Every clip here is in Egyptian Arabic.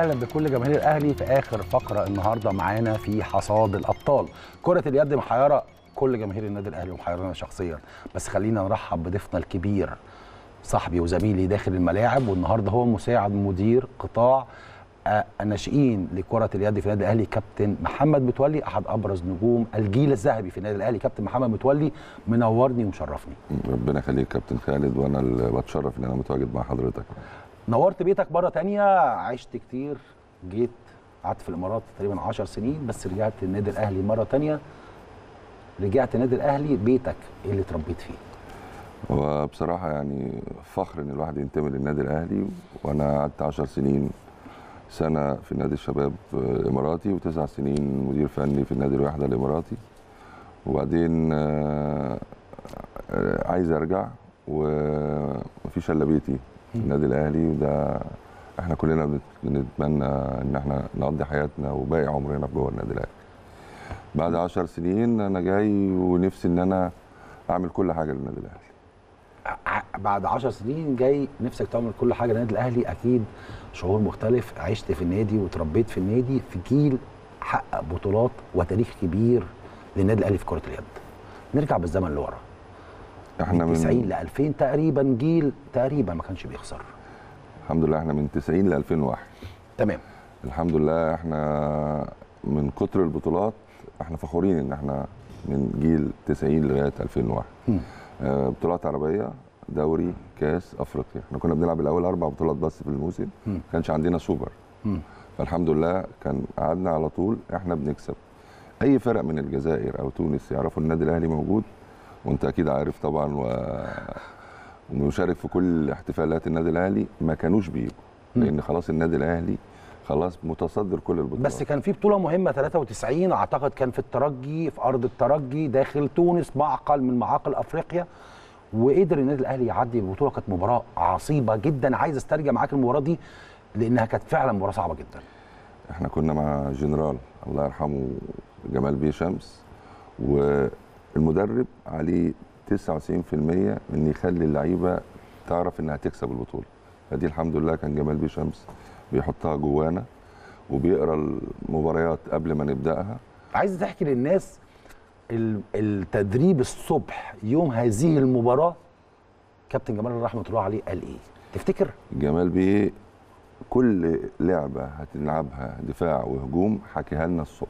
واهلا بكل جماهير الاهلي في اخر فقره النهارده معانا في حصاد الابطال كره اليد محيره كل جماهير النادي الاهلي ومحيرنا شخصيا بس خلينا نرحب بضيفنا الكبير صاحبي وزميلي داخل الملاعب والنهارده هو مساعد مدير قطاع آه، الناشئين لكره اليد في النادي الاهلي كابتن محمد متولي احد ابرز نجوم الجيل الذهبي في النادي الاهلي كابتن محمد متولي منورني ومشرفني ربنا يخليك كابتن خالد وانا اللي بتشرف ان انا متواجد مع حضرتك نورت بيتك مره تانية عشت كتير جيت قعدت في الامارات تقريبا 10 سنين بس رجعت النادي الاهلي مره تانية رجعت النادي الاهلي بيتك اللي اتربيت فيه وبصراحه يعني فخر ان الواحد ينتمي للنادي الاهلي وانا قعدت 10 سنين سنه في نادي الشباب الاماراتي وتسع سنين مدير فني في النادي الوحده الاماراتي وبعدين آه، آه، عايز ارجع ومفيش الا بيتي في النادي الاهلي وده احنا كلنا بنت- بنتمنى ان احنا نقضي حياتنا وباقي عمرنا جوه النادي الاهلي بعد عشر سنين انا جاي ونفسي ان انا اعمل كل حاجه للنادي الاهلي ع- بعد 10 سنين جاي نفسك تعمل كل حاجه للنادي الاهلي اكيد شعور مختلف عشت في النادي وتربيت في النادي في جيل حقق بطولات وتاريخ كبير للنادي الاهلي في كره اليد نرجع بالزمن لورا احنا من 90 من ل 2000 تقريبا جيل تقريبا ما كانش بيخسر الحمد لله احنا من 90 ل 2001 تمام الحمد لله احنا من كتر البطولات احنا فخورين ان احنا من جيل 90 لغايه 2001 مم. آه، بطولات عربيه دوري كاس افريقيا احنا كنا بنلعب الاول اربع بطولات بس في الموسم مم. ما كانش عندنا سوبر مم. فالحمد لله كان قعدنا على طول احنا بنكسب اي فرق من الجزائر او تونس يعرفوا النادي الاهلي موجود وانت اكيد عارف طبعا و... ومشارك في كل احتفالات النادي الاهلي ما كانوش بيجوا مم. لان خلاص النادي الاهلي خلاص متصدر كل البطولات بس كان في بطوله مهمه 93 اعتقد كان في الترجي في ارض الترجي داخل تونس معقل من معاقل افريقيا وقدر النادي الاهلي يعدي البطوله كانت مباراه عصيبه جدا عايز استرجع معاك المباراه دي لانها كانت فعلا مباراه صعبه جدا احنا كنا مع جنرال الله يرحمه جمال بيه شمس والمدرب عليه 99% ان يخلي اللعيبه تعرف انها تكسب البطوله فدي الحمد لله كان جمال بيه شمس بيحطها جوانا وبيقرا المباريات قبل ما نبداها عايز تحكي للناس ال- التدريب الصبح يوم هذه المباراه كابتن جمال رحمه الله عليه قال ايه تفتكر جمال بيه كل لعبه هتلعبها دفاع وهجوم حكيها لنا الصبح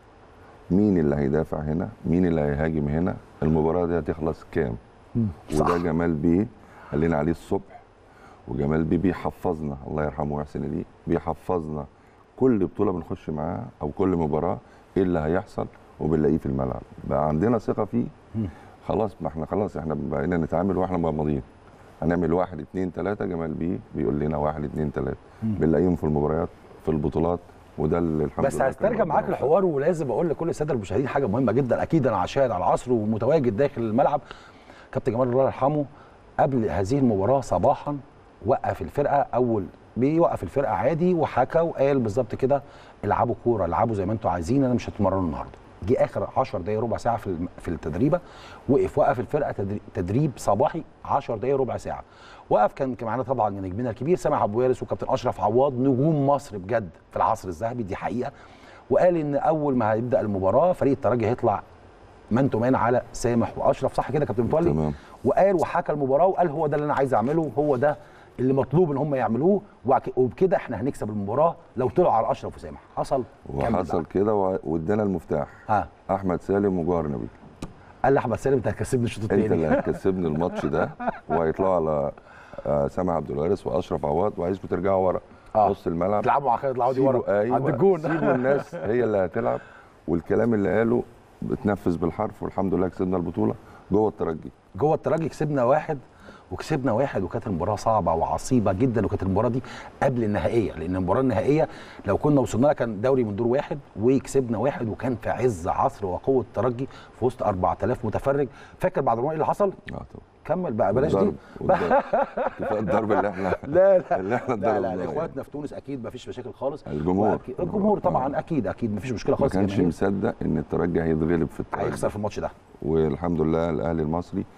مين اللي هيدافع هنا مين اللي هيهاجم هنا المباراه دي هتخلص كام صح. وده جمال بيه قال لنا عليه الصبح وجمال بيه بيحفظنا الله يرحمه ويحسن اليه بيحفظنا كل بطوله بنخش معاها او كل مباراه ايه اللي هيحصل وبنلاقيه في الملعب بقى عندنا ثقه فيه خلاص ما احنا خلاص احنا بقينا نتعامل واحنا مغمضين هنعمل واحد اتنين تلاته جمال بيه بيقول لنا واحد اتنين تلاته بنلاقيهم في المباريات في البطولات وده اللي الحمد بس لله كان هسترجع معاك ربنا الحوار ولازم اقول لكل الساده المشاهدين حاجه مهمه جدا اكيد انا عشان على العصر ومتواجد داخل الملعب كابتن جمال الله يرحمه قبل هذه المباراه صباحا وقف الفرقه اول بيوقف الفرقه عادي وحكى وقال بالظبط كده العبوا كوره العبوا زي ما انتم عايزين انا مش هتمرنوا النهارده جه اخر 10 دقائق ربع ساعه في الم- في التدريبه وقف وقف الفرقه تدري- تدريب صباحي 10 دقائق ربع ساعه وقف كان كان معانا طبعا نجمنا الكبير سامح ابو وارث وكابتن اشرف عواد نجوم مصر بجد في العصر الذهبي دي حقيقه وقال ان اول ما هيبدا المباراه فريق الترجي هيطلع مان تو مان على سامح واشرف صح كده يا كابتن متولي تمام. وقال وحكى المباراه وقال هو ده اللي انا عايز اعمله هو ده اللي مطلوب ان هم يعملوه وعك- وبكده احنا هنكسب المباراه لو طلعوا على اشرف وسامح حصل كمل وحصل بقى. كده وع- وادانا المفتاح ها احمد سالم وجوهر نبيل قال لي احمد سالم انت هتكسبني الشوط انت اللي الثاني هتكسبني الماتش ده وهيطلعوا على آه، سامح عبد الوارث واشرف عواد وعايزكم ترجعوا ورا آه. نص الملعب تلعبوا مع خالد العوضي سيبوا- ورا أيوة، عند الجون سيبوا الناس هي اللي هتلعب والكلام اللي قاله بتنفذ بالحرف والحمد لله كسبنا البطوله جوه الترجي جوه الترجي كسبنا واحد وكسبنا واحد وكانت المباراه صعبه وعصيبه جدا وكانت المباراه دي قبل النهائيه لان المباراه النهائيه لو كنا وصلنا لها كان دوري من دور واحد وكسبنا واحد وكان في عز عصر وقوه الترجي في وسط 4000 متفرج فاكر بعد المباراه ايه اللي حصل؟ اه طبعا كمل بقى بلاش دي والضرب- والضرب. كفايه الضرب اللي احنا لا لا اللي احنا لا لا, ضربناه لا يعني. اخواتنا في تونس اكيد ما فيش مشاكل خالص الجمهور. وأكيد- الجمهور طبعا اكيد اكيد ما فيش مشكله ما خالص كانش الجماهير مصدق ان الترجي هيتغلب في الترجي هيخسر في الماتش ده والحمد لله الاهلي المصري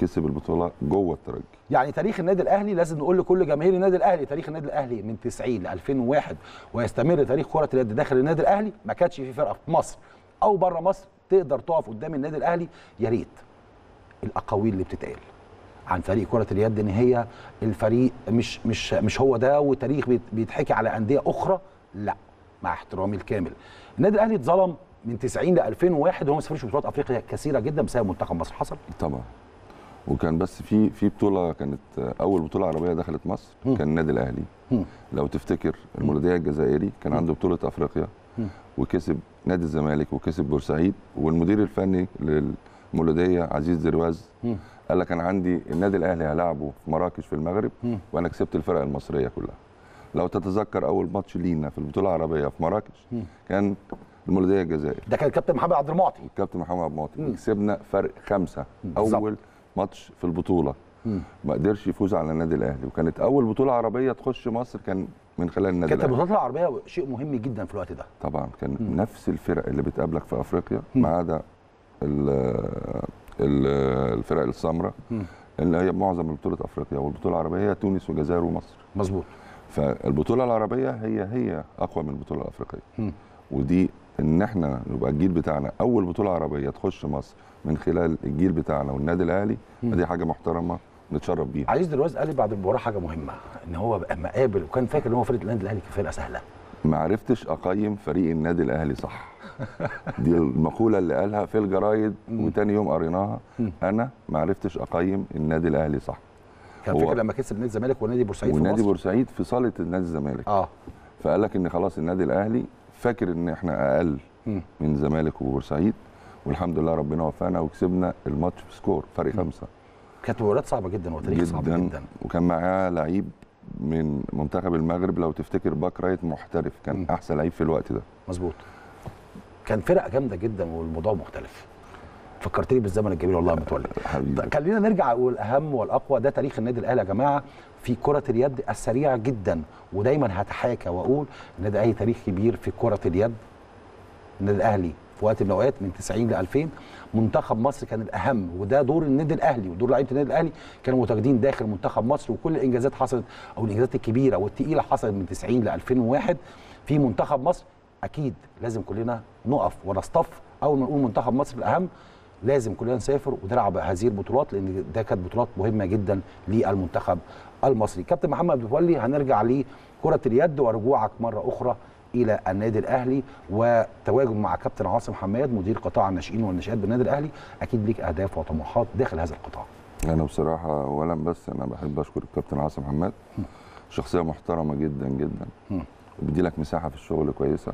كسب البطوله جوه الترجي يعني تاريخ النادي الاهلي لازم نقول لكل جماهير النادي الاهلي تاريخ النادي الاهلي من 90 ل 2001 ويستمر تاريخ كره اليد داخل النادي الاهلي ما كانش في فرقه في مصر او بره مصر تقدر تقف قدام النادي الاهلي يا ريت الاقاويل اللي بتتقال عن فريق كره اليد ان هي الفريق مش مش مش هو ده وتاريخ بيت- بيتحكي على انديه اخرى لا مع احترامي الكامل النادي الاهلي اتظلم من 90 ل 2001 وهو ما سافرش بطولات افريقيا كثيره جدا بسبب منتخب مصر حصل طبعا وكان بس في في بطوله كانت اول بطوله عربيه دخلت مصر مم. كان النادي الاهلي مم. لو تفتكر المولوديه الجزائري كان عنده بطوله افريقيا مم. وكسب نادي الزمالك وكسب بورسعيد والمدير الفني للمولوديه عزيز درواز مم. قال لك انا عندي النادي الاهلي هلعبه في مراكش في المغرب مم. وانا كسبت الفرق المصريه كلها لو تتذكر اول ماتش لينا في البطوله العربيه في مراكش مم. كان المولوديه الجزائر ده كان الكابتن محمد عبد المعطي الكابتن محمد عبد مم. المعطي كسبنا فرق خمسه بالظبط. اول ماتش في البطوله مم. ما قدرش يفوز على النادي الاهلي وكانت اول بطوله عربيه تخش مصر كان من خلال النادي كانت الاهلي البطولات العربيه شيء مهم جدا في الوقت ده طبعا كان مم. نفس الفرق اللي بتقابلك في افريقيا مم. ما عدا ال- ال- الفرق السمراء مم. اللي هي معظم بطوله افريقيا والبطوله العربيه هي تونس والجزائر ومصر مظبوط فالبطوله العربيه هي هي اقوى من البطوله الافريقيه مم. ودي ان احنا نبقى الجيل بتاعنا اول بطوله عربيه تخش مصر من خلال الجيل بتاعنا والنادي الاهلي مم. دي حاجه محترمه نتشرف بيها عايز دلوقتي قال لي بعد المباراه حاجه مهمه ان هو بقى مقابل وكان فاكر ان هو فرقه النادي الاهلي فرقه سهله ما عرفتش اقيم فريق النادي الاهلي صح دي المقوله اللي قالها في الجرايد مم. وتاني يوم قريناها مم. انا ما عرفتش اقيم النادي الاهلي صح كان هو- فاكر لما كسب نادي الزمالك ونادي بورسعيد في ونادي مصر بورسعيد في صاله النادي الزمالك اه فقال لك ان خلاص النادي الاهلي فاكر ان احنا اقل مم. من الزمالك وبورسعيد والحمد لله ربنا وفقنا وكسبنا الماتش بسكور فرق خمسه كانت مباريات صعبه جدا وتاريخ صعب جدا جدا وكان معاه لعيب من منتخب المغرب لو تفتكر باك رايت محترف كان مم. احسن لعيب في الوقت ده مظبوط كان فرق جامده جدا والموضوع مختلف فكرتني بالزمن الجميل والله يا متولي حبيبي طيب خلينا نرجع والاهم والاقوى ده تاريخ النادي الاهلي يا جماعه في كره اليد السريعه جدا ودايما هتحاكى واقول النادي الاهلي تاريخ كبير في كره اليد النادي الاهلي في وقت من الاوقات من 90 ل 2000 منتخب مصر كان الاهم وده دور النادي الاهلي ودور لعيبه النادي الاهلي كانوا متواجدين داخل منتخب مصر وكل الانجازات حصلت او الانجازات الكبيره والثقيله حصلت من 90 ل 2001 في منتخب مصر اكيد لازم كلنا نقف ونصطف اول ما نقول منتخب مصر الاهم لازم كلنا نسافر ونلعب هذه البطولات لان ده كانت بطولات مهمه جدا للمنتخب المصري كابتن محمد متولي هنرجع لكره اليد ورجوعك مره اخرى الى النادي الاهلي وتواجد مع كابتن عاصم حماد مدير قطاع الناشئين والناشئات بالنادي الاهلي اكيد ليك اهداف وطموحات داخل هذا القطاع انا بصراحه اولا بس انا بحب اشكر الكابتن عاصم حماد شخصيه محترمه جدا جدا مم. وبيدي لك مساحه في الشغل كويسه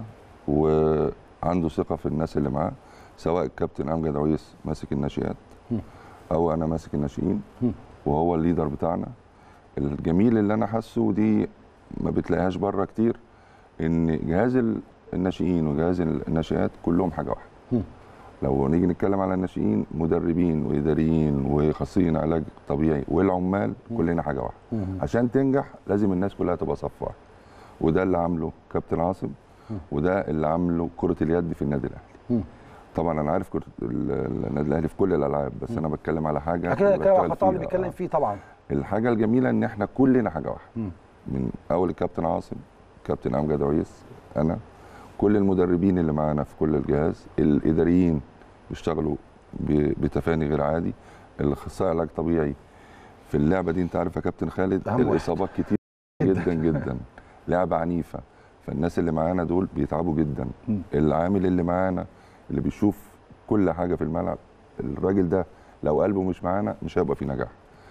وعنده ثقه في الناس اللي معاه سواء الكابتن امجد عويس ماسك الناشئات مم. او انا ماسك الناشئين مم. وهو الليدر بتاعنا الجميل اللي انا حاسه ودي ما بتلاقيهاش بره كتير ان جهاز ال- الناشئين وجهاز الناشئات كلهم حاجه واحده مم. لو نيجي نتكلم على الناشئين مدربين واداريين واخصائيين علاج طبيعي والعمال كلنا حاجه واحده مم. عشان تنجح لازم الناس كلها تبقى صف واحد وده اللي عامله كابتن عاصم مم. وده اللي عامله كره اليد في النادي الاهلي مم. طبعا انا عارف كره ال- النادي الاهلي في كل الالعاب بس انا بتكلم على حاجه كده اللي كده بشتغل القطاع اللي فيها. بيتكلم آه. فيه طبعا الحاجه الجميله ان احنا كلنا حاجه واحده مم. من اول الكابتن عاصم كابتن امجد عويس انا كل المدربين اللي معانا في كل الجهاز الاداريين بيشتغلوا ب- بتفاني غير عادي الاخصائي علاج طبيعي في اللعبه دي انت عارف يا كابتن خالد أهم واحد. الاصابات كتير جدا جدا لعبه عنيفه فالناس اللي معانا دول بيتعبوا جدا مم. العامل اللي معانا اللي بيشوف كل حاجه في الملعب الراجل ده لو قلبه مش معانا مش هيبقى في نجاح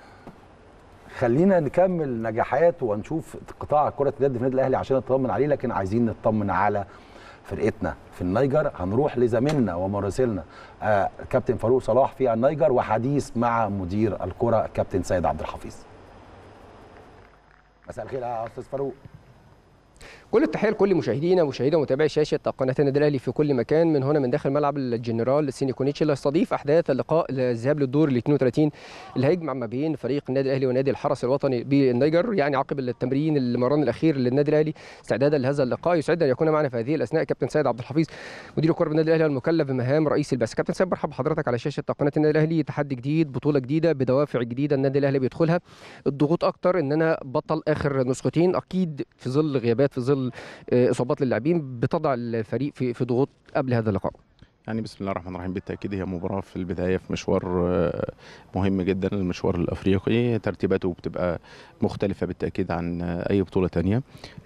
خلينا نكمل نجاحات ونشوف قطاع كرة اليد في النادي الأهلي عشان نطمن عليه لكن عايزين نطمن على فرقتنا في النيجر هنروح لزميلنا ومراسلنا آه كابتن فاروق صلاح في النيجر وحديث مع مدير الكرة كابتن سيد عبد الحفيظ مساء الخير يا استاذ فاروق كل التحيه لكل مشاهدينا ومشاهدينا ومتابعي شاشه قناه النادي الاهلي في كل مكان من هنا من داخل ملعب الجنرال سيني كونيتش اللي يستضيف احداث اللقاء الذهاب للدور ال 32 اللي هيجمع ما بين فريق النادي الاهلي ونادي الحرس الوطني بالنيجر يعني عقب التمرين المران الاخير للنادي الاهلي استعدادا لهذا اللقاء يسعدنا ان يكون معنا في هذه الاثناء كابتن سيد عبد الحفيظ مدير الكره بالنادي الاهلي المكلف بمهام رئيس البث كابتن سيد مرحبا بحضرتك على شاشه قناه النادي الاهلي تحدي جديد بطوله جديده بدوافع جديده النادي الاهلي بيدخلها الضغوط اكتر ان انا بطل اخر نسختين اكيد في ظل غيابات في ظل اصابات للاعبين بتضع الفريق في في ضغوط قبل هذا اللقاء يعني بسم الله الرحمن الرحيم بالتاكيد هي مباراه في البدايه في مشوار مهم جدا المشوار الافريقي ترتيباته بتبقى مختلفه بالتاكيد عن اي بطوله تانية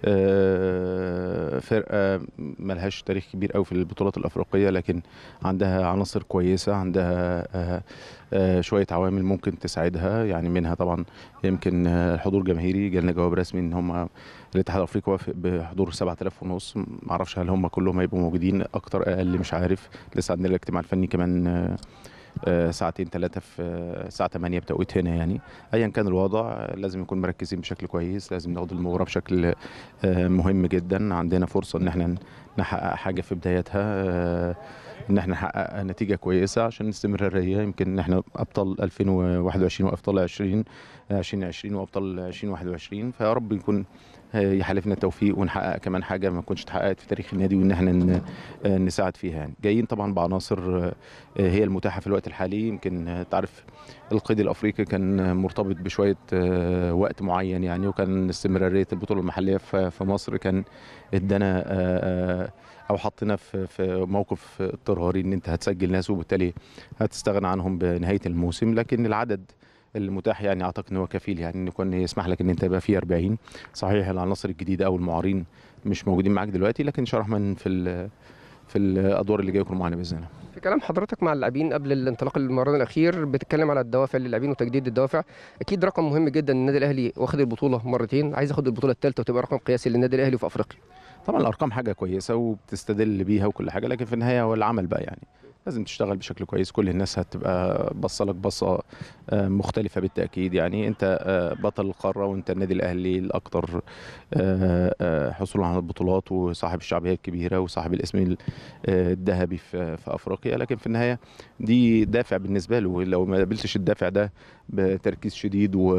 فرقه ملهاش تاريخ كبير قوي في البطولات الافريقيه لكن عندها عناصر كويسه عندها شويه عوامل ممكن تساعدها يعني منها طبعا يمكن الحضور جماهيري جالنا جواب رسمي ان هم الاتحاد الافريقي وافق بحضور 7000 ونص ما اعرفش هل هم كلهم هيبقوا موجودين اكتر اقل مش عارف لسه عندنا الاجتماع الفني كمان ساعتين ثلاثة في الساعة 8 بتوقيت هنا يعني أيا كان الوضع لازم نكون مركزين بشكل كويس لازم ناخد المباراة بشكل مهم جدا عندنا فرصة إن احنا نحقق حاجة في بدايتها ان احنا نحقق نتيجه كويسه عشان الاستمراريه يمكن ان احنا ابطال 2021 وابطال 20 2020 وابطال 2021 فيا رب يكون يحالفنا التوفيق ونحقق كمان حاجه ما كنتش اتحققت في تاريخ النادي وان احنا نساعد فيها يعني جايين طبعا بعناصر هي المتاحه في الوقت الحالي يمكن تعرف القيد الافريقي كان مرتبط بشويه وقت معين يعني وكان استمراريه البطوله المحليه في مصر كان ادانا او حطينا في في موقف اضطراري ان انت هتسجل ناس وبالتالي هتستغنى عنهم بنهايه الموسم لكن العدد المتاح يعني اعتقد ان هو كفيل يعني ان يكون يسمح لك ان انت يبقى فيه 40 صحيح العناصر الجديده او المعارين مش موجودين معاك دلوقتي لكن ان شاء الله الرحمن في في الادوار اللي جايه يكونوا معانا باذن الله. في كلام حضرتك مع اللاعبين قبل الانطلاق المران الاخير بتتكلم على الدوافع للاعبين وتجديد الدوافع اكيد رقم مهم جدا النادي الاهلي واخد البطوله مرتين عايز ياخد البطوله الثالثه وتبقى رقم قياسي للنادي الاهلي في افريقيا. طبعا الارقام حاجه كويسه وبتستدل بيها وكل حاجه لكن في النهايه هو العمل بقى يعني لازم تشتغل بشكل كويس كل الناس هتبقى بصلك بصه مختلفه بالتاكيد يعني انت بطل القاره وانت النادي الاهلي الاكثر حصولا على البطولات وصاحب الشعبيه الكبيره وصاحب الاسم الذهبي في افريقيا لكن في النهايه دي دافع بالنسبه له لو ما قابلتش الدافع ده بتركيز شديد و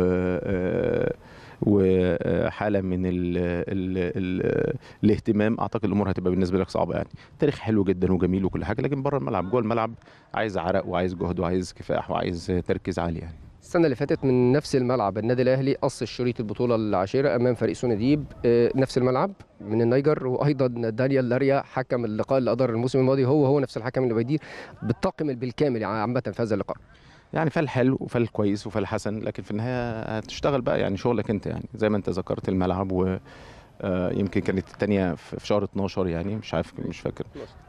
وحاله من ال ال ال الاهتمام اعتقد الامور هتبقى بالنسبه لك صعبه يعني تاريخ حلو جدا وجميل وكل حاجه لكن بره الملعب جوه الملعب عايز عرق وعايز جهد وعايز كفاح وعايز تركيز عالي يعني السنه اللي فاتت من نفس الملعب النادي الاهلي قص الشريط البطوله العاشره امام فريق سونديب نفس الملعب من النيجر وايضا دانيال لاريا حكم اللقاء اللي ادار الموسم الماضي هو هو نفس الحكم اللي بيدير بالطاقم بالكامل عامه في هذا اللقاء يعني فال حلو وفال كويس وفال حسن لكن في النهايه هتشتغل بقى يعني شغلك انت يعني زي ما انت ذكرت الملعب و يمكن كانت الثانيه في شهر 12 يعني مش عارف مش فاكر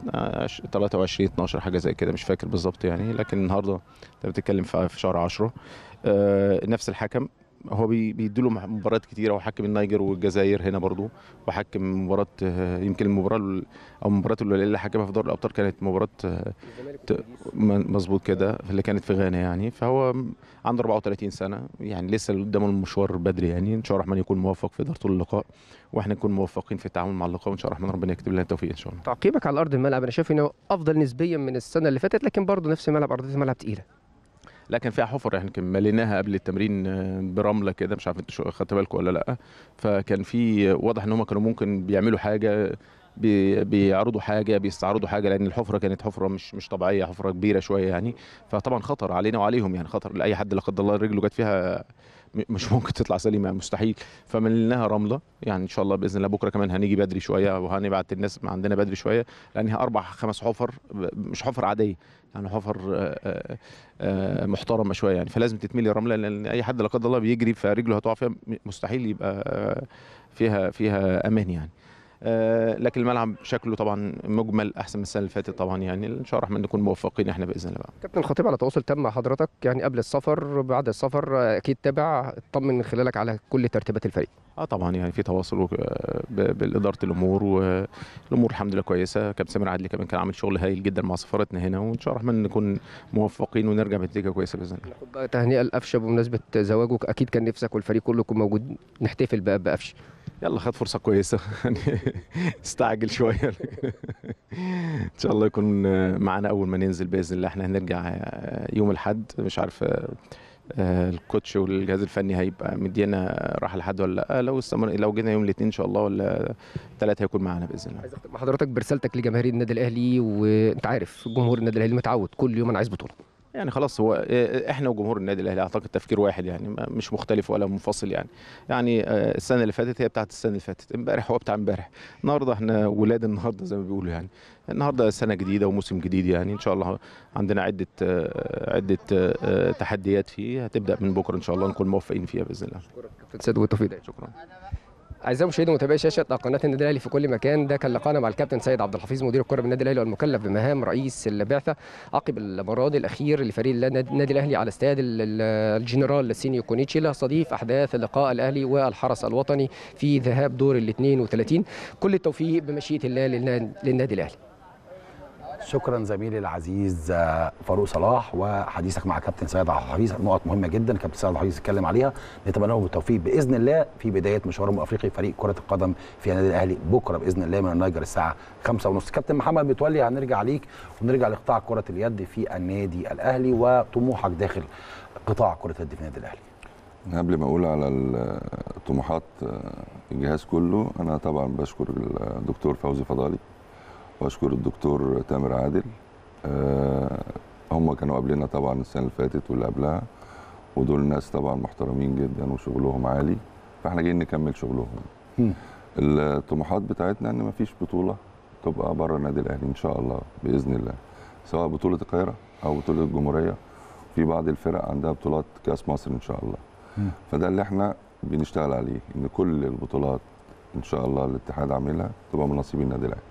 23 12 حاجه زي كده مش فاكر بالظبط يعني لكن النهارده انت بتتكلم في شهر 10 نفس الحكم هو بيديله مباريات كتيره وحكم النيجر والجزائر هنا برضو وحكم مباراه يمكن المباراه او المباراه اللي حكمها في دوري الابطال كانت مباراه مظبوط كده اللي كانت في غانا يعني فهو عنده 34 سنه يعني لسه قدامه المشوار بدري يعني ان شاء الله الرحمن يكون موفق في اداره اللقاء واحنا نكون موفقين في التعامل مع اللقاء وان شاء الله الرحمن ربنا يكتب لنا التوفيق ان شاء الله تعقيبك على ارض الملعب انا شايف انه افضل نسبيا من السنه اللي فاتت لكن برضه نفس الملعب ارضيه الملعب تقيله لكن فيها حفر احنا كان مليناها قبل التمرين برمله كده مش عارف انتوا خدتوا بالكم ولا لا فكان في واضح ان هم كانوا ممكن بيعملوا حاجه بي بيعرضوا حاجه بيستعرضوا حاجه لان الحفره كانت حفره مش مش طبيعيه حفره كبيره شويه يعني فطبعا خطر علينا وعليهم يعني خطر لاي حد لا قدر الله رجله جت فيها مش ممكن تطلع سليمه مستحيل فملناها رمله يعني ان شاء الله باذن الله بكره كمان هنيجي بدري شويه وهنبعت الناس عندنا بدري شويه لان هي اربع خمس حفر مش حفر عاديه يعني حفر محترمه شويه يعني فلازم تتملي رمله لان اي حد لا قدر الله بيجري فرجله هتقع فيها مستحيل يبقى فيها فيها امان يعني آه لكن الملعب شكله طبعا مجمل احسن من السنه اللي فاتت طبعا يعني ان شاء الله الرحمن نكون موفقين احنا باذن الله بقى. كابتن الخطيب على تواصل تم مع حضرتك يعني قبل السفر بعد السفر اكيد تابع اطمن من خلالك على كل ترتيبات الفريق. اه طبعا يعني في تواصل بالاداره الامور والامور الحمد لله كويسه كابتن سامر عدلي كمان كان عامل شغل هايل جدا مع سفارتنا هنا وان شاء الله الرحمن نكون موفقين ونرجع بنتيجه كويسه باذن الله. ناخد بقى تهنئه لقفشه بمناسبه زواجك اكيد كان نفسك والفريق كله يكون موجود نحتفل بقى بقفشه. يلا خد فرصه كويسه يعني استعجل شويه لكن ان شاء الله يكون معانا اول ما ننزل باذن الله احنا هنرجع يوم الاحد مش عارف آه، الكوتش والجهاز الفني هيبقى مدينا راحه لحد ولا لا لو استمر لو جينا يوم الاثنين ان شاء الله ولا ثلاثه هيكون معانا باذن الله عايز اختم مع حضرتك برسالتك لجماهير النادي الاهلي وانت عارف جمهور النادي الاهلي متعود كل يوم انا عايز بطوله يعني خلاص هو آه، احنا وجمهور النادي الاهلي اعتقد تفكير واحد يعني ما- مش مختلف ولا منفصل يعني يعني آه، السنه اللي فاتت هي بتاعت السنه اللي فاتت امبارح هو بتاع امبارح النهارده احنا ولاد النهارده زي ما بيقولوا يعني النهارده سنه جديده وموسم جديد يعني ان شاء الله عندنا عده آه، عده آه، تحديات فيه هتبدا من بكره ان شاء الله نكون موفقين فيها باذن الله كابتن سيد والتوفيق دايما شكرا اعزائي المشاهدين ومتابعي شاشه قناه النادي الاهلي في كل مكان ده كان لقاءنا مع الكابتن سيد عبد الحفيظ مدير الكره بالنادي الاهلي والمكلف بمهام رئيس البعثه عقب المران الاخير لفريق النادي الاهلي على استاد ال- ال- الجنرال سينيو كونيتشي اللي هيستضيف احداث لقاء الاهلي والحرس الوطني في ذهاب دور ال 32 كل التوفيق بمشيئه الله للنا- للنادي الاهلي شكرا زميلي العزيز آه، فاروق صلاح وحديثك مع كابتن سيد عبد الحفيظ نقط مهمه جدا كابتن سيد عبد الحفيظ اتكلم عليها نتمنى لهم التوفيق باذن الله في بدايه مشوارهم الافريقي فريق كره القدم في النادي الاهلي بكره باذن الله من النيجر الساعه 5:30 كابتن محمد متولي هنرجع ليك ونرجع لقطاع كره اليد في النادي الاهلي وطموحك داخل قطاع كره اليد في النادي الاهلي قبل ما اقول على ال- طموحات الجهاز كله انا طبعا بشكر الدكتور فوزي فضالي واشكر الدكتور تامر عادل آه، هم كانوا قبلنا طبعا السنه اللي فاتت واللي قبلها ودول ناس طبعا محترمين جدا وشغلهم عالي فاحنا جايين نكمل شغلهم مم. الطموحات بتاعتنا ان مفيش بطوله تبقى بره النادي الاهلي ان شاء الله باذن الله سواء بطوله القاهره او بطوله الجمهوريه في بعض الفرق عندها بطولات كاس مصر ان شاء الله مم. فده اللي احنا بنشتغل عليه ان كل البطولات ان شاء الله الاتحاد عاملها تبقى من نصيب النادي الاهلي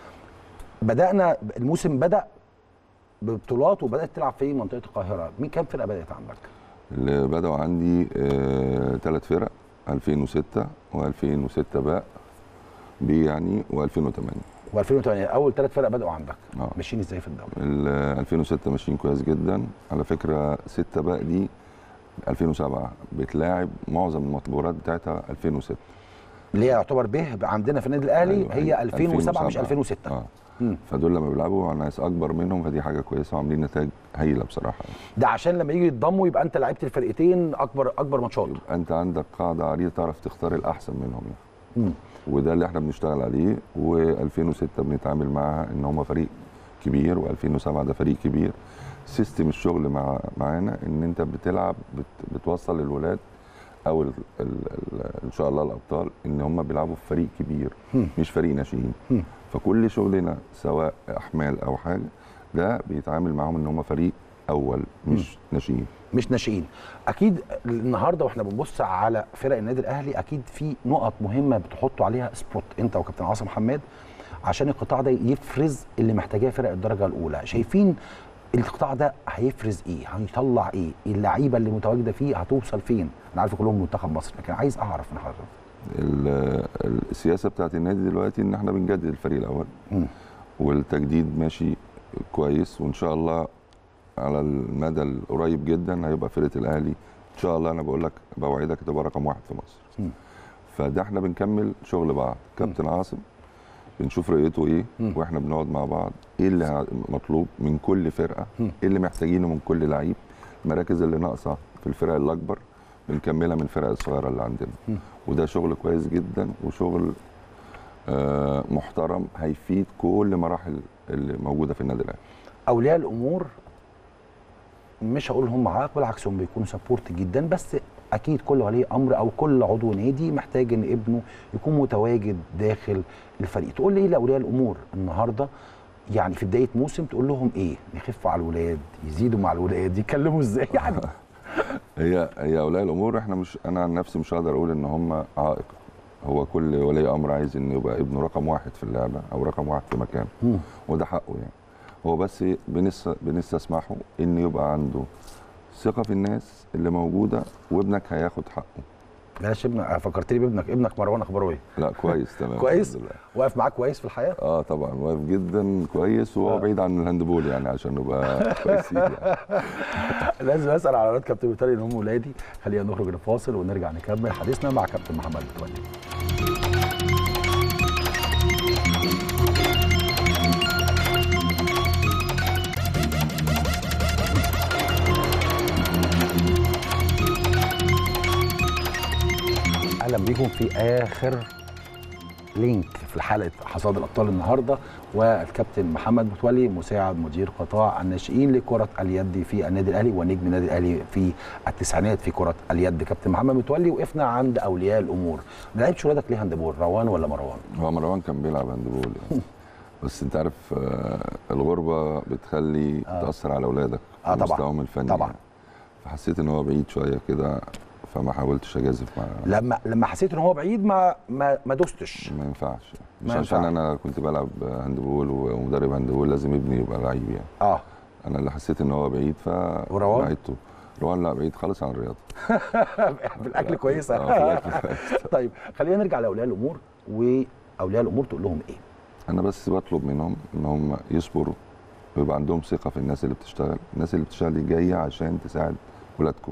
بدانا الموسم بدا ببطولات وبدات تلعب في منطقه القاهره مين كام فرقه بدات عندك اللي بدأوا عندي ثلاث فرق 2006 و2006 باء بي يعني و2008 و2008 اول ثلاث فرق بداوا عندك اه ماشيين ازاي في الدوري ال 2006 ماشيين كويس جدا على فكره 6 باء دي 2007 بتلاعب معظم المطبورات بتاعتها 2006 اللي هي يعتبر به عندنا في النادي الاهلي أيوة، هي أيوة. 2007 مش 2007. 2006 اه مم. فدول لما بيلعبوا مع ناس اكبر منهم فدي حاجه كويسه وعاملين نتائج هايله بصراحه ده عشان لما يجي يتضموا يبقى انت لعبت الفرقتين اكبر اكبر ماتشات يبقى انت عندك قاعده عريضه تعرف تختار الاحسن منهم يعني. مم. وده اللي احنا بنشتغل عليه و2006 بنتعامل معاها ان هم فريق كبير و2007 ده فريق كبير سيستم الشغل مع معانا ان انت بتلعب بت بتوصل الولاد او ال ال ال ان شاء الله الابطال ان هم بيلعبوا في فريق كبير مم. مش فريق ناشئين مم. فكل شغلنا سواء احمال او حاجه ده بيتعامل معاهم ان هم فريق اول مش ناشئين مش ناشئين اكيد النهارده واحنا بنبص على فرق النادي الاهلي اكيد في نقط مهمه بتحطوا عليها سبوت انت وكابتن عاصم حماد عشان القطاع ده يفرز اللي محتاجاه فرق الدرجه الاولى شايفين القطاع ده هيفرز ايه هيطلع ايه اللعيبه اللي متواجده فيه هتوصل فين انا عارف كلهم منتخب مصر لكن عايز اعرف من حضرتك ال- السياسه بتاعت النادي دلوقتي ان احنا بنجدد الفريق الاول مم. والتجديد ماشي كويس وان شاء الله على المدى القريب جدا هيبقى فرقه الاهلي ان شاء الله انا بقول لك بوعدك تبقى رقم واحد في مصر مم. فده احنا بنكمل شغل بعض كابتن عاصم بنشوف رؤيته ايه مم. واحنا بنقعد مع بعض ايه اللي ه- مطلوب من كل فرقه مم. ايه اللي محتاجينه من كل لعيب المراكز اللي ناقصه في الفرق الاكبر بنكملها من الفرق الصغيره اللي عندنا مم. وده شغل كويس جدا وشغل آه محترم هيفيد كل مراحل اللي موجوده في النادي الاهلي اولياء الامور مش هقول هم عائق بالعكس هم بيكونوا سبورت جدا بس اكيد كل ولي امر او كل عضو نادي محتاج ان ابنه يكون متواجد داخل الفريق تقول لي ايه لاولياء الامور النهارده يعني في بدايه موسم تقول لهم ايه يخفوا على الولاد يزيدوا مع الولاد يتكلموا ازاي يعني هي هي اولياء الامور احنا مش انا عن نفسي مش هقدر اقول ان هم عائق هو كل ولي امر عايز ان يبقى ابنه رقم واحد في اللعبه او رقم واحد في مكان مم. وده حقه يعني هو بس بنس بنستسمحه ان يبقى عنده ثقه في الناس اللي موجوده وابنك هياخد حقه بلاش ابنك فكرتني بابنك ابنك مروان اخباره ايه لا كويس تمام كويس؟ الحمد لله. واقف معاك كويس في الحياه اه طبعا واقف جدا كويس وهو آه. بعيد عن الهاندبول يعني عشان نبقى كويسين يعني. لازم اسال على اولاد كابتن متولي ان هم ولادي خلينا نخرج لفاصل ونرجع نكمل حديثنا مع كابتن محمد متولي اهلا بيكم في اخر لينك في حلقه حصاد الابطال النهارده والكابتن محمد متولي مساعد مدير قطاع الناشئين لكره اليد في النادي الاهلي ونجم النادي الاهلي في التسعينات في كره اليد كابتن محمد متولي وقفنا عند اولياء الامور ما لعبش ولادك ليه هاندبول روان ولا مروان؟ هو مروان كان بيلعب هاندبول يعني بس انت عارف آه، الغربه بتخلي آه. تاثر على اولادك آه طبعاً. مستواهم الفني طبعاً. يعني. فحسيت ان هو بعيد شويه كده فما حاولتش اجازف معاه لما لما حسيت ان هو بعيد ما ما, ما دوستش ما ينفعش مش ما عشان ينفعش. انا كنت بلعب هاندبول ومدرب هاندبول لازم ابني يبقى لعيب يعني اه انا اللي حسيت ان هو بعيد ف وروان؟ بعدته روان لا بعيد خالص عن الرياضه بالاكل كويسه اه في الاكل كويس طيب خلينا نرجع لاولياء الامور واولياء الامور تقول لهم ايه؟ انا بس بطلب منهم ان هم يصبروا ويبقى عندهم ثقه في الناس اللي بتشتغل الناس اللي بتشتغل دي جايه عشان تساعد ولادكم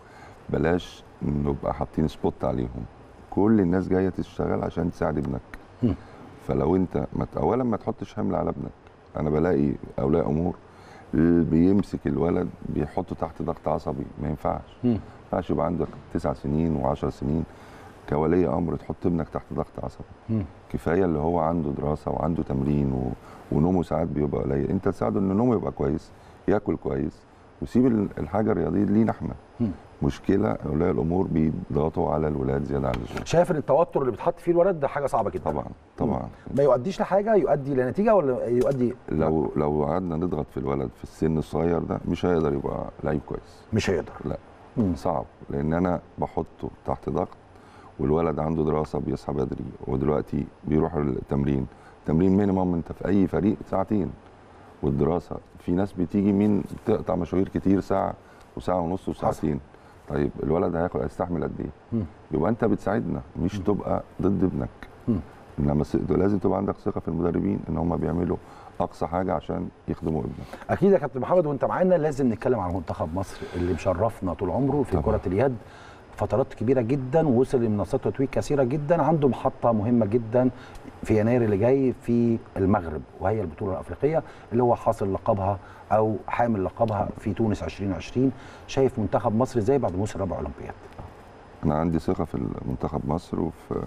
بلاش نبقى حاطين سبوت عليهم كل الناس جايه تشتغل عشان تساعد ابنك مم. فلو انت ما ت- اولا ما تحطش حمل على ابنك انا بلاقي اولياء امور اللي بيمسك الولد بيحطه تحت ضغط عصبي ما ينفعش مم. ما ينفعش يبقى عندك تسع سنين وعشر سنين كولي امر تحط ابنك تحت ضغط عصبي مم. كفايه اللي هو عنده دراسه وعنده تمرين و... ونومه ساعات بيبقى قليل انت تساعده ان نومه يبقى كويس ياكل كويس وسيب ال- الحاجه الرياضيه دي لينا احنا مم. مشكله اولياء الامور بيضغطوا على الولاد زياده عن اللزوم شايف ان التوتر اللي بيتحط فيه الولد ده حاجه صعبه جدا طبعا طبعا ما يؤديش لحاجه يؤدي لنتيجه ولا يؤدي لو لو قعدنا نضغط في الولد في السن الصغير ده مش هيقدر يبقى لعيب كويس مش هيقدر لا مم. صعب لان انا بحطه تحت ضغط والولد عنده دراسه بيصحى بدري ودلوقتي بيروح التمرين تمرين مينيمم انت في اي فريق ساعتين والدراسه في ناس بتيجي مين تقطع مشاوير كتير ساعه وساعه ونص وساعتين طيب الولد هياخد هيستحمل قد ايه مم. يبقى انت بتساعدنا مش تبقى ضد ابنك مم. انما س- لازم تبقى عندك ثقه في المدربين ان هم بيعملوا اقصى حاجه عشان يخدموا ابنك اكيد يا كابتن محمد وانت معانا لازم نتكلم عن منتخب مصر اللي مشرفنا طول عمره في طبعا. كره اليد فترات كبيره جدا ووصل لمنصات تتويج كثيره جدا عنده محطه مهمه جدا في يناير اللي جاي في المغرب وهي البطوله الافريقيه اللي هو حاصل لقبها او حامل لقبها في تونس 2020 شايف منتخب مصر ازاي بعد موسم رابع اولمبياد انا عندي ثقه في منتخب مصر وفي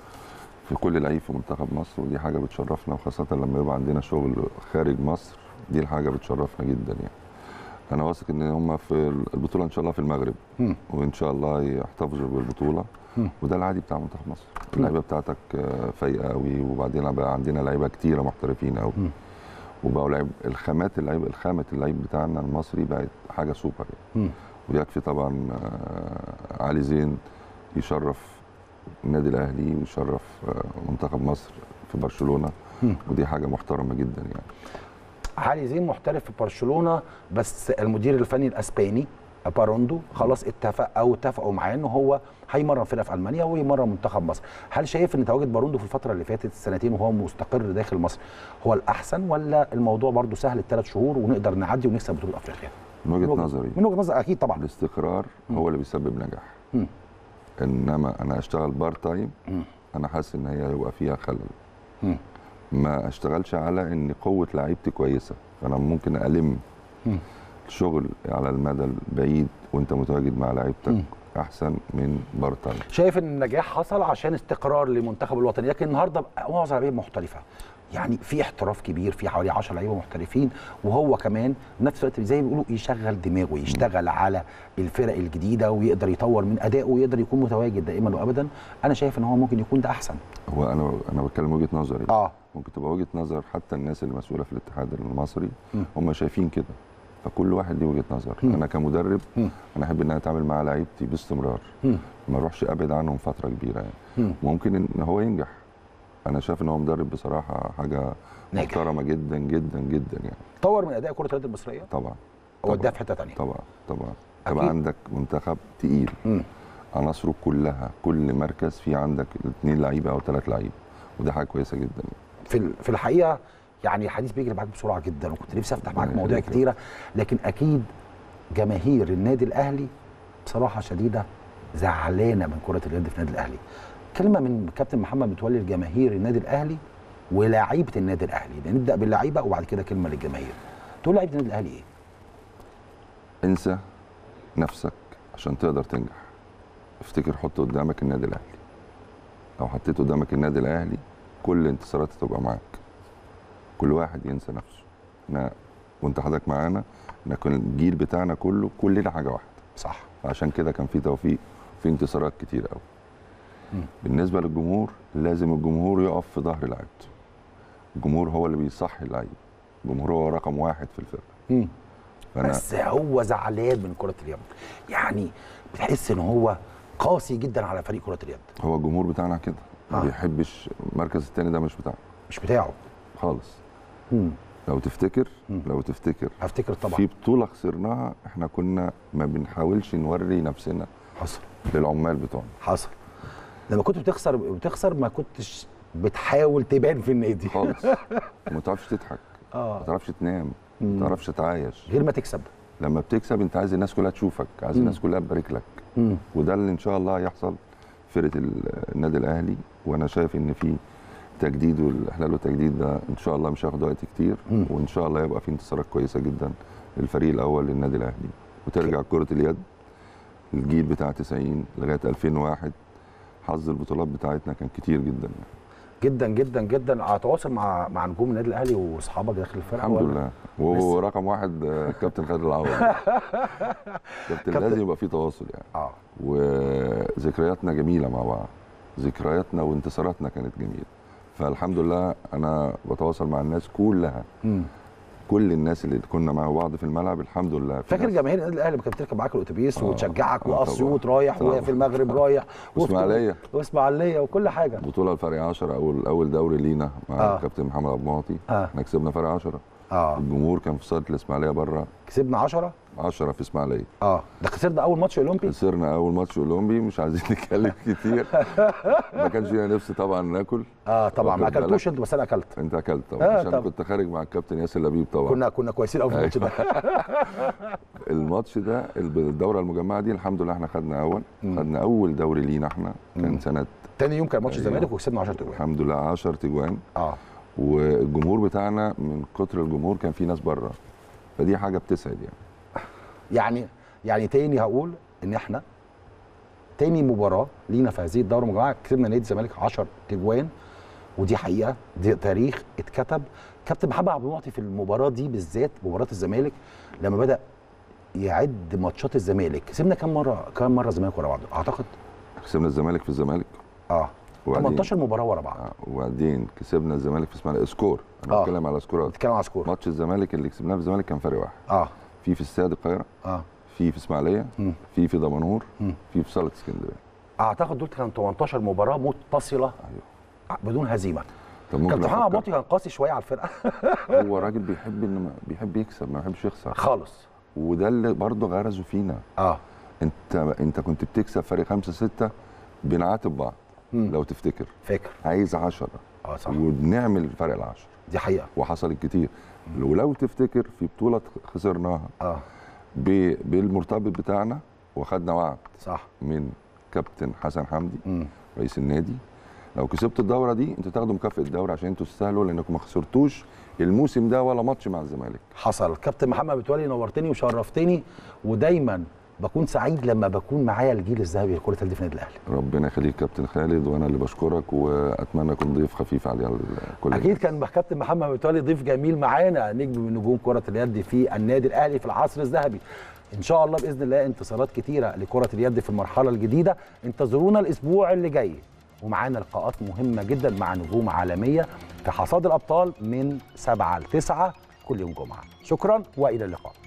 في كل لعيب في منتخب مصر ودي حاجه بتشرفنا وخاصه لما يبقى عندنا شغل خارج مصر دي الحاجه بتشرفنا جدا يعني انا واثق ان هم في البطوله ان شاء الله في المغرب مم. وان شاء الله يحتفظوا بالبطوله مم. وده العادي بتاع منتخب مصر اللعيبه بتاعتك آه، فايقه قوي وبعدين بقى عندنا لعيبه كتيره محترفين قوي مم. وبقوا لعيب الخامات اللعيب الخامه اللعيب بتاعنا المصري بقت حاجه سوبر يعني. مم. ويكفي طبعا آه، علي زين يشرف النادي الاهلي ويشرف آه، منتخب مصر في برشلونه مم. ودي حاجه محترمه جدا يعني علي زين محترف في برشلونه بس المدير الفني الاسباني باروندو خلاص اتفق او اتفقوا معاه ان هو هيمرن فرقه في المانيا ويمرن منتخب مصر هل شايف ان تواجد باروندو في الفتره اللي فاتت السنتين وهو مستقر داخل مصر هو الاحسن ولا الموضوع برضو سهل الثلاث شهور ونقدر نعدي ونكسب بطوله افريقيا من وجهه نظري من وجهه نظر اكيد طبعا الاستقرار هو اللي بيسبب نجاح مم. انما انا اشتغل بار تايم مم. انا حاسس ان هي هيبقى فيها خلل مم. ما اشتغلش على ان قوه لعيبتي كويسه فانا ممكن الم مم. شغل على المدى البعيد وانت متواجد مع لعيبتك مم. احسن من بار تايم شايف ان النجاح حصل عشان استقرار لمنتخب الوطني لكن النهارده معظم اللعيبه محترفه يعني في احتراف كبير في حوالي 10 لعيبه محترفين وهو كمان نفس الوقت زي ما بيقولوا يشغل دماغه يشتغل على الفرق الجديده ويقدر يطور من ادائه ويقدر يكون متواجد دائما وابدا انا شايف ان هو ممكن يكون ده احسن هو انا انا بتكلم وجهه نظري اه ممكن تبقى وجهه نظر حتى الناس اللي مسؤوله في الاتحاد المصري مم. هم شايفين كده فكل واحد ليه وجهه نظر مم. انا كمدرب مم. انا احب ان انا اتعامل مع لعيبتي باستمرار مم. ما اروحش ابعد عنهم فتره كبيره يعني مم. ممكن ان هو ينجح انا شايف ان هو مدرب بصراحه حاجه ناجح. محترمه جدا جدا جدا يعني طور من اداء كره اليد المصريه طبعا وداها في حته ثانيه طبعا طبعا أكيد. تبقى عندك منتخب تقيل عناصره كلها كل مركز فيه عندك اثنين لعيبه او ثلاث لعيبه وده حاجه كويسه جدا في ال- في الحقيقه يعني الحديث بيجري معاك بسرعه جدا وكنت نفسي افتح معاك ربنا مواضيع يخليك. كتيره لكن اكيد جماهير النادي الاهلي بصراحه شديده زعلانه من كره اليد في النادي الاهلي كلمه من كابتن محمد متولي لجماهير النادي الاهلي ولاعيبه النادي الاهلي نبدا باللعيبه وبعد كده كلمه للجماهير تقول لعيبه النادي الاهلي ايه انسى نفسك عشان تقدر تنجح افتكر حط قدامك النادي الاهلي لو حطيت قدامك النادي الاهلي كل انتصارات هتبقى معاك كل واحد ينسى نفسه احنا وانت حضرتك معانا احنا كان الجيل بتاعنا كله كلنا حاجه واحده صح عشان كده كان في توفيق في انتصارات كتير قوي مم. بالنسبه للجمهور لازم الجمهور يقف في ظهر لعيبته الجمهور هو اللي بيصحي اللعيبه الجمهور هو رقم واحد في الفرقه مم. فانا بس هو زعلان من كره اليد يعني بتحس ان هو قاسي جدا على فريق كره اليد هو الجمهور بتاعنا كده ما آه. بيحبش المركز الثاني ده مش بتاعه مش بتاعه خالص مم. لو تفتكر مم. لو تفتكر هفتكر طبعا في بطوله خسرناها احنا كنا ما بنحاولش نوري نفسنا حصل للعمال بتوعنا حصل لما كنت بتخسر بتخسر ما كنتش بتحاول تبان في النادي خالص ما تعرفش تضحك ما اه تعرفش تنام مم. ما تعرفش تعايش غير ما تكسب لما بتكسب انت عايز الناس كلها تشوفك عايز مم. الناس كلها تبارك لك مم. وده اللي ان شاء الله هيحصل في فرقه ال- النادي الاهلي وانا شايف ان في تجديد والاحلال والتجديد ده ان شاء الله مش هياخد وقت كتير مم. وان شاء الله يبقى في انتصارات كويسه جدا للفريق الاول للنادي الاهلي وترجع كره اليد الجيل بتاع 90 لغايه 2001 حظ البطولات بتاعتنا كان كتير جدا جدا جدا جدا هتواصل مع مع نجوم النادي الاهلي واصحابك داخل الفرقه الحمد ولا؟ لله وهو رقم واحد آه، كابتن خالد العوض كابتن كابتن- لازم يبقى في تواصل يعني اه وذكرياتنا جميله مع بعض ذكرياتنا وانتصاراتنا كانت جميله فالحمد لله انا بتواصل مع الناس كلها مم. كل الناس اللي كنا مع بعض في الملعب الحمد لله في فاكر ناس- جماهير النادي الاهلي لما كانت بتركب معاك الاتوبيس آه، وتشجعك آه واسيوط طبعاً. رايح طبعاً. وفي المغرب رايح وفي- واسماعيليه واسماعيليه وكل حاجه بطوله الفرق 10 اول اول دوري لينا مع آه. الكابتن محمد عبد المعطي اه احنا كسبنا فرق 10 اه الجمهور كان في صاله الاسماعيليه بره كسبنا 10 10 في اسماعيليه اه ده خسرنا اول ماتش اولمبي خسرنا اول ماتش اولمبي مش عايزين نتكلم كتير ما كانش لينا نفس طبعا ناكل اه طبعا ما واخد بالك؟ اكلتوش انت بس انا اكلت انت اكلت طبعا آه، عشان طبعا. كنت خارج مع الكابتن ياسر لبيب طبعا كنا كنا كويسين قوي في الماتش ده الماتش ده الدوره المجمعه دي الحمد لله احنا خدنا اول مم. خدنا اول دوري لينا احنا مم. كان سنه تاني يوم كان ماتش أيوة. الزمالك وكسبنا 10 تجوان الحمد لله 10 تجوان اه والجمهور بتاعنا من كتر الجمهور كان في ناس بره فدي حاجه بتسعد يعني يعني يعني تاني هقول ان احنا تاني مباراه لينا في هذه الدوره المجمعه كسبنا نادي الزمالك 10 تجوان ودي حقيقه دي تاريخ اتكتب كابتن محمد عبد المعطي في المباراه دي بالذات مباراه الزمالك لما بدا يعد ماتشات الزمالك كسبنا كام مره كام مره الزمالك ورا بعض اعتقد كسبنا الزمالك في الزمالك اه وبعدين 18 مباراه ورا بعض آه، وبعدين كسبنا الزمالك في اسماعيليه سكور انا آه. بتكلم على سكورات بتتكلم على سكور ماتش الزمالك اللي كسبناه في الزمالك كان فرق واحد اه في في استاد القاهره اه في في اسماعيليه مم. في في دمنهور مم. في في صاله اسكندريه اعتقد دول كانوا 18 مباراه متصله ايوه بدون هزيمه طب ممكن كابتن محمد عبد أفكر. المعطي كان قاسي شويه على الفرقه هو راجل بيحب انه ما- بيحب يكسب ما بيحبش يخسر خالص وده اللي برضه غرزه فينا اه انت انت كنت بتكسب فرق خمسة ستة بنعاتب بعض مم. لو تفتكر فاكر عايز عشرة اه صح وبنعمل فرق العشرة دي حقيقه وحصلت كتير ولو تفتكر في بطولة خسرناها اه ب- بالمرتبط بتاعنا واخدنا وعد صح من كابتن حسن حمدي مم. رئيس النادي لو كسبت الدورة دي انتوا تاخدوا مكافأة الدوري عشان انتوا تستاهلوا لانكم ما خسرتوش الموسم ده ولا ماتش مع الزمالك حصل كابتن محمد متولي نورتني وشرفتني ودايما بكون سعيد لما بكون معايا الجيل الذهبي لكره اليد في النادي الاهلي ربنا يخليك كابتن خالد وانا اللي بشكرك واتمنى اكون ضيف خفيف على كل اكيد كان كابتن محمد متولي ضيف جميل معانا نجم من نجوم كره اليد في النادي الاهلي في العصر الذهبي ان شاء الله باذن الله انتصارات كتيره لكره اليد في المرحله الجديده انتظرونا الاسبوع اللي جاي ومعانا لقاءات مهمه جدا مع نجوم عالميه في حصاد الابطال من 7 ل 9 كل يوم جمعه شكرا والى اللقاء